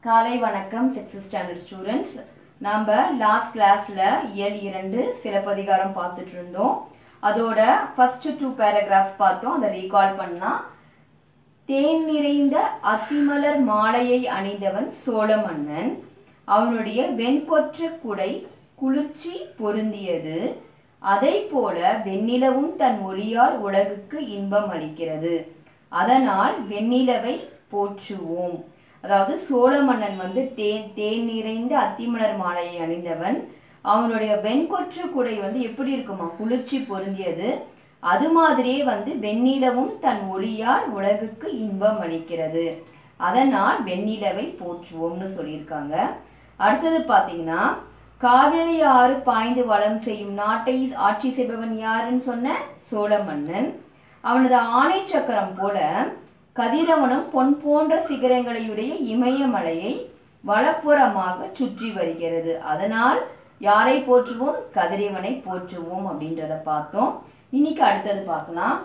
காலை வணக்கம் sixth standard students நாம் லாஸ்ட் கிளாஸில் இயல் இரண்டு சிலப்பதிகாரம் பார்த்துட்டு இருந்தோம் அதோட ஃபர்ஸ்ட் டூ பேராகிராஃப்ஸ் பார்த்தோம் அதை ரீகால் பண்ணலாம் தேன் நிறைந்த அத்திமலர் மாலையை அணிந்தவன் சோழ மன்னன் அவனுடைய வெண்கொற்ற குடை குளிர்ச்சி பொருந்தியது அதை போல வெண்ணிலவும் தன் ஒளியால் உலகுக்கு இன்பம் அளிக்கிறது அதனால் வெண்ணிலவை போற்றுவோம் அதாவது சோழ மன்னன் வந்து தேன் தேன் நிறைந்த அத்திமலர் மாலையை அணிந்தவன் அவனுடைய வெண்கொற்ற குடை வந்து எப்படி இருக்குமா குளிர்ச்சி பொருந்தியது அது மாதிரியே வந்து வெண்ணிலவும் தன் ஒளியால் உலகுக்கு இன்பம் அளிக்கிறது அதனால் வெண்ணிலவை போற்றுவோம்னு சொல்லியிருக்காங்க அடுத்தது பார்த்தீங்கன்னா காவேரி ஆறு பாய்ந்து வளம் செய்யும் நாட்டை ஆட்சி செய்பவன் யாருன்னு சொன்ன சோழ மன்னன் அவனது ஆணை சக்கரம் போல கதிரவனும் பொன் போன்ற சிகரங்களையுடைய இமயமலையை வலப்புறமாக சுற்றி வருகிறது அதனால் யாரை போற்றுவோம் கதிரவனை போற்றுவோம் அப்படின்றத பார்த்தோம் இன்னைக்கு அடுத்தது பார்க்கலாம்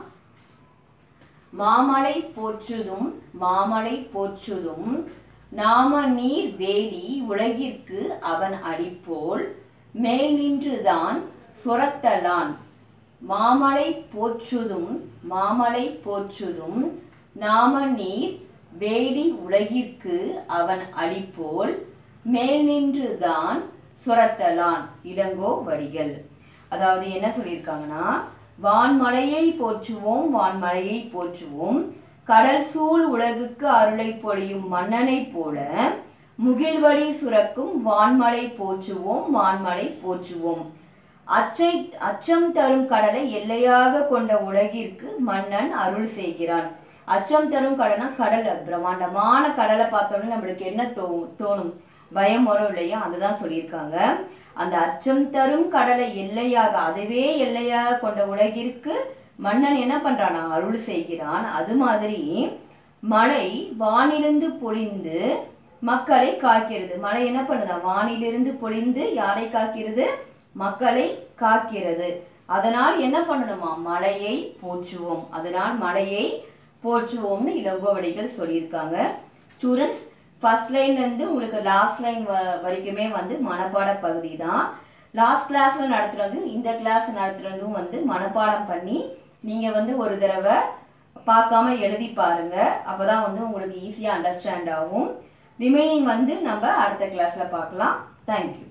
மாமலை போற்றுதும் மாமலை போற்றுதும் நாம நீர் வேலி உலகிற்கு அவன் அடிப்போல் மேல் நின்றுதான் சுரத்தலான் மாமலை போற்றுதும் மாமலை போற்றுதும் நாம நீர் வேலி உலகிற்கு அவன் அடிப்போல் மேல் நின்றுதான் சுரத்தலான் இளங்கோ வடிகள் அதாவது என்ன சொல்லியிருக்காங்கன்னா வான்மலையை போற்றுவோம் வான்மலையை போற்றுவோம் கடல் சூழ் உலகுக்கு அருளை பொழியும் மன்னனைப் போல முகில்வழி சுரக்கும் வான்மலை போற்றுவோம் வான்மலை போற்றுவோம் அச்சை அச்சம் தரும் கடலை எல்லையாக கொண்ட உலகிற்கு மன்னன் அருள் செய்கிறான் அச்சம் தரும் கடனா கடல் பிரம்மாண்டமான கடலை பார்த்தோன்னே நம்மளுக்கு என்ன தோ தோணும் பயம் வரும் இல்லையா அதுதான் சொல்லியிருக்காங்க அந்த அச்சம் தரும் கடலை எல்லையாக அதுவே எல்லையாக கொண்ட உலகிற்கு மன்னன் என்ன பண்றானா அருள் செய்கிறான் அது மாதிரி மழை வானிலிருந்து பொழிந்து மக்களை காக்கிறது மழை என்ன பண்ணுதா வானிலிருந்து பொழிந்து யாரை காக்கிறது மக்களை காக்கிறது அதனால் என்ன பண்ணணுமா மழையை போற்றுவோம் அதனால் மழையை போற்றுவோம்னு இளங்கோவடிகள் சொல்லியிருக்காங்க ஸ்டூடெண்ட்ஸ் ஃபர்ஸ்ட் லைன்லேருந்து உங்களுக்கு லாஸ்ட் லைன் வ வரைக்குமே வந்து மனப்பாட பகுதி தான் லாஸ்ட் கிளாஸில் நடத்துகிறதும் இந்த கிளாஸ் நடத்துகிறதும் வந்து மனப்பாடம் பண்ணி நீங்கள் வந்து ஒரு தடவை பார்க்காம எழுதி பாருங்க அப்போ தான் வந்து உங்களுக்கு ஈஸியாக அண்டர்ஸ்டாண்ட் ஆகும் ரிமைனிங் வந்து நம்ம அடுத்த கிளாஸில் பார்க்கலாம் தேங்க்யூ